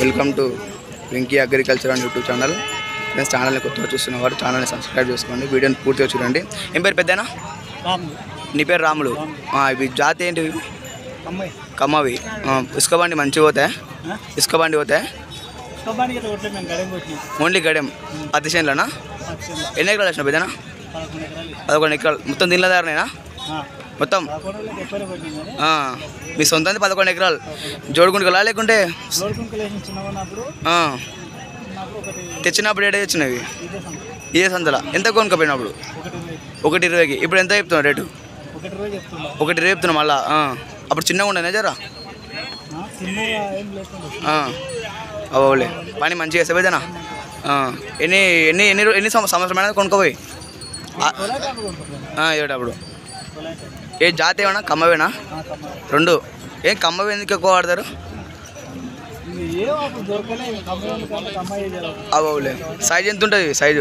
Welcome to Venky agriculture and YouTube channel friends ఛానల్ని కొత్తగా చూస్తున్న వారు ఛానల్ని సబ్స్క్రైబ్ చేసుకోండి వీడియోని పూర్తిగా చూడండి ఏం పేరు పెద్దనా నీ పేరు రాములు ఆ, ఇవి జాతి ఏంటి ఇవి? అమ్మాయి కమ్మవి ఆ, ఇసుక బండి మంచిగా పోతాయి ఇసుక బండి పోతాయి స్టబ్బానికి అయితే కొట్టలేదు మేము గడేం కొట్టినాం ఓన్లీ గడెం పత్తి చేనులోనా పక్షంలో ఎన్ని ఎకరాలు వచ్చిన పెద్దనా పదకొండు ఎకరాలు పదకొండు ఎకరాలు మొత్తం దీనిలో దారినేనా ఆ, మొత్తం పదకొండు వాళ్ళకి ఎక్కువనే కొట్టినాం కానీ ఆ, మీ సొంతంది పదకొండు ఎకరాలు జోడుకుంటుగా లేకుంటే లోడ్ కుంకలేసిన చిన్నగా ఉన్నప్పుడు ఆ, నాకు ఒకటి తెచ్చినప్పుడు ఏడే తెచ్చినవి ఇదే సంగతి. ఇదే సంతల ఎంత కొనుక్కపోయినప్పుడు ఒకటి ఇరవై ఒకటి ఇరవైకి ఇప్పుడు ఎంత చెప్తున్నావు రేటు ఒకటి ఇరవై చెప్తున్నా ఒకటి ఇరవై చెప్తున్నావు మళ్ళా ఆ. అప్పుడు చిన్నగా ఉండనే జరా ఆ, చిన్నగా ఏం లేకుండా అవలే పని మంచిగా చేస్తే పోయిదేనా ఎన్ని ఎన్ని ఎన్ని రో- ఎన్ని సంవ- సంవత్సరమైనా కొనుక్కోపోయి కొలాయి అనుకుంటున్నాను ఏటప్పుడు కొలాయి ఏ జాతి ఏమన్నా కమ్మవేనా రెండు ఏం కమ్మవి ఎందుకు ఎక్కువ వాడతారు ఇది ఏం అప్పుడు దొరకలే కమ్మాయి కంటే కమ్మాయి అవలే సైజ్ ఎంత ఉంటుంది సైజు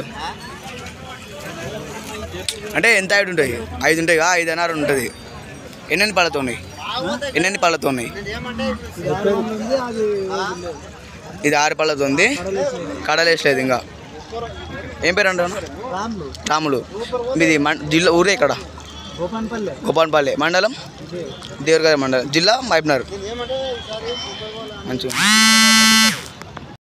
అంటే ఎంత హైట్ ఉంటుంది ఐదు ఉంటాయి కదా ఐదు అన్నారు ఉంటుంది ఎన్నెన్ని పళ్ళతో ఉన్నాయి ఎన్నెన్ని పళ్ళతో ఉన్నాయి ఉంది అది ఇది ఆరు పళ్ళతో ఉంది కడలేసలేదు ఇంకా ఏం పేరు అంటాను రాములు రాములు మీది మం జిల్లా ఊరే ఇక్కడ గోపాన్పల్లె గోపాన్పల్లి మండలం ఇదే దేవరగారి మండలం జిల్లా మైబ్నర్ మంచిగా